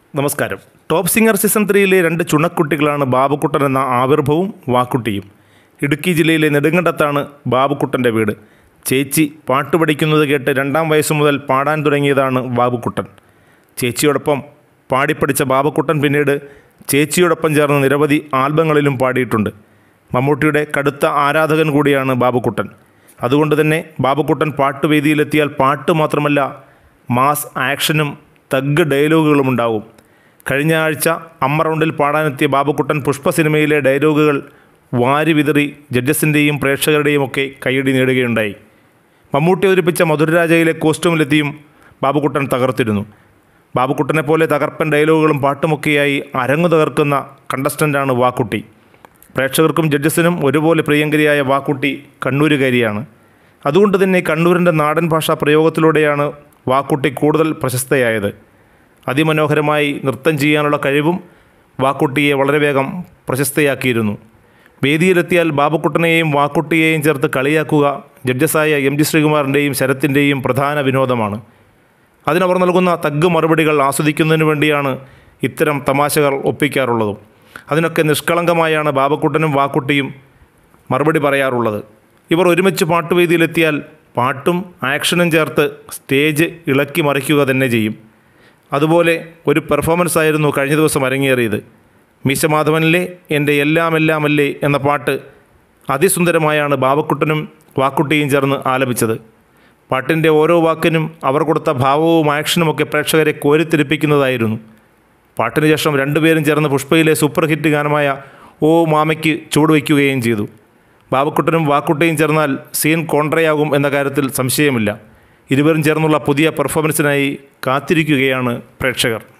നമസ്കാരം top singer season ത്രീയിലെ രണ്ട് ചുണക്കുട്ടികളാണ് ബാബുക്കുട്ടൻ എന്ന ആവിർഭവും വാക്കുട്ടിയും ഇടുക്കി ജില്ലയിലെ നെടുങ്കണ്ടത്താണ് ബാബുക്കുട്ടൻ്റെ വീട് ചേച്ചി പാട്ട് പഠിക്കുന്നത് കേട്ട് രണ്ടാം വയസ്സു മുതൽ പാടാൻ തുടങ്ങിയതാണ് ബാബുക്കുട്ടൻ ചേച്ചിയോടൊപ്പം പാടിപ്പടിച്ച ബാബുക്കുട്ടൻ പിന്നീട് ചേച്ചിയോടൊപ്പം ചേർന്ന് നിരവധി ആൽബങ്ങളിലും പാടിയിട്ടുണ്ട് മമ്മൂട്ടിയുടെ കടുത്ത ആരാധകൻ കൂടിയാണ് ബാബുക്കുട്ടൻ അതുകൊണ്ട് തന്നെ ബാബുക്കുട്ടൻ പാട്ടുവേദിയിലെത്തിയാൽ പാട്ട് മാത്രമല്ല മാസ് ആക്ഷനും തഗ് ഡയലോഗുകളും ഉണ്ടാവും കഴിഞ്ഞ ആഴ്ച അമ്മ റൗണ്ടിൽ പാടാനെത്തിയ ബാബുക്കുട്ടൻ പുഷ്പ സിനിമയിലെ ഡയലോഗുകൾ വാരി വിതറി ജഡ്ജസിൻ്റെയും പ്രേക്ഷകരുടെയും ഒക്കെ കൈയടി നേടുകയുണ്ടായി മമ്മൂട്ടി അവതരിപ്പിച്ച മധുരരാജയിലെ കോസ്റ്റ്യൂമിലെത്തിയും ബാബുക്കുട്ടൻ തകർത്തിരുന്നു ബാബുക്കുട്ടനെ പോലെ തകർപ്പൻ ഡയലോഗുകളും പാട്ടുമൊക്കെയായി അരങ്ങു തകർക്കുന്ന കണ്ടസ്റ്റൻ്റാണ് വാക്കുട്ടി പ്രേക്ഷകർക്കും ജഡ്ജസിനും ഒരുപോലെ പ്രിയങ്കരിയായ വാക്കുട്ടി കണ്ണൂരുകാരിയാണ് അതുകൊണ്ട് തന്നെ കണ്ണൂരിൻ്റെ നാടൻ ഭാഷാ പ്രയോഗത്തിലൂടെയാണ് വാക്കുട്ടി കൂടുതൽ പ്രശസ്തയായത് അതിമനോഹരമായി നൃത്തം ചെയ്യാനുള്ള കഴിവും വാക്കുട്ടിയെ വളരെ വേഗം പ്രശസ്തയാക്കിയിരുന്നു വേദിയിലെത്തിയാൽ ബാബുക്കുട്ടനെയും വാക്കുട്ടിയെയും ചേർത്ത് കളിയാക്കുക ജഡ്ജസായ എം ജി ശ്രീകുമാറിൻ്റെയും ശരത്തിൻ്റെയും പ്രധാന വിനോദമാണ് അതിനവർ നൽകുന്ന തഗ് മറുപടികൾ ആസ്വദിക്കുന്നതിന് വേണ്ടിയാണ് ഇത്തരം തമാശകൾ ഒപ്പിക്കാറുള്ളതും അതിനൊക്കെ നിഷ്കളങ്കമായാണ് ബാബക്കുട്ടനും വാക്കുട്ടിയും മറുപടി പറയാറുള്ളത് ഇവർ ഒരുമിച്ച് പാട്ടുവേദിയിലെത്തിയാൽ പാട്ടും ആക്ഷനും ചേർത്ത് സ്റ്റേജ് ഇളക്കി മറിക്കുക തന്നെ ചെയ്യും അതുപോലെ ഒരു പെർഫോമൻസ് ആയിരുന്നു കഴിഞ്ഞ ദിവസം അരങ്ങേറിയത് മീശമാധവനിലെ എൻ്റെ എല്ലാം എല്ലാമല്ലേ എന്ന പാട്ട് അതിസുന്ദരമായാണ് ബാബക്കുട്ടനും വാക്കുട്ടിയും ചേർന്ന് ആലപിച്ചത് പാട്ടിൻ്റെ ഓരോ വാക്കിനും അവർ കൊടുത്ത ഭാവവും ആക്ഷനുമൊക്കെ പ്രേക്ഷകരെ കോരിത്തിരിപ്പിക്കുന്നതായിരുന്നു പാട്ടിന് ശേഷം രണ്ടുപേരും ചേർന്ന് പുഷ്പയിലെ സൂപ്പർ ഹിറ്റ് ഗാനമായ ഓ മാമയ്ക്ക് ചൂടുവയ്ക്കുകയും ചെയ്തു ബാബക്കുട്ടനും വാക്കുട്ടിയും ചേർന്നാൽ സീൻ കോൺട്രയാകും എന്ന കാര്യത്തിൽ സംശയമില്ല ഇരുവരും ചേർന്നുള്ള പുതിയ പെർഫോമൻസിനായി കാത്തിരിക്കുകയാണ് പ്രേക്ഷകർ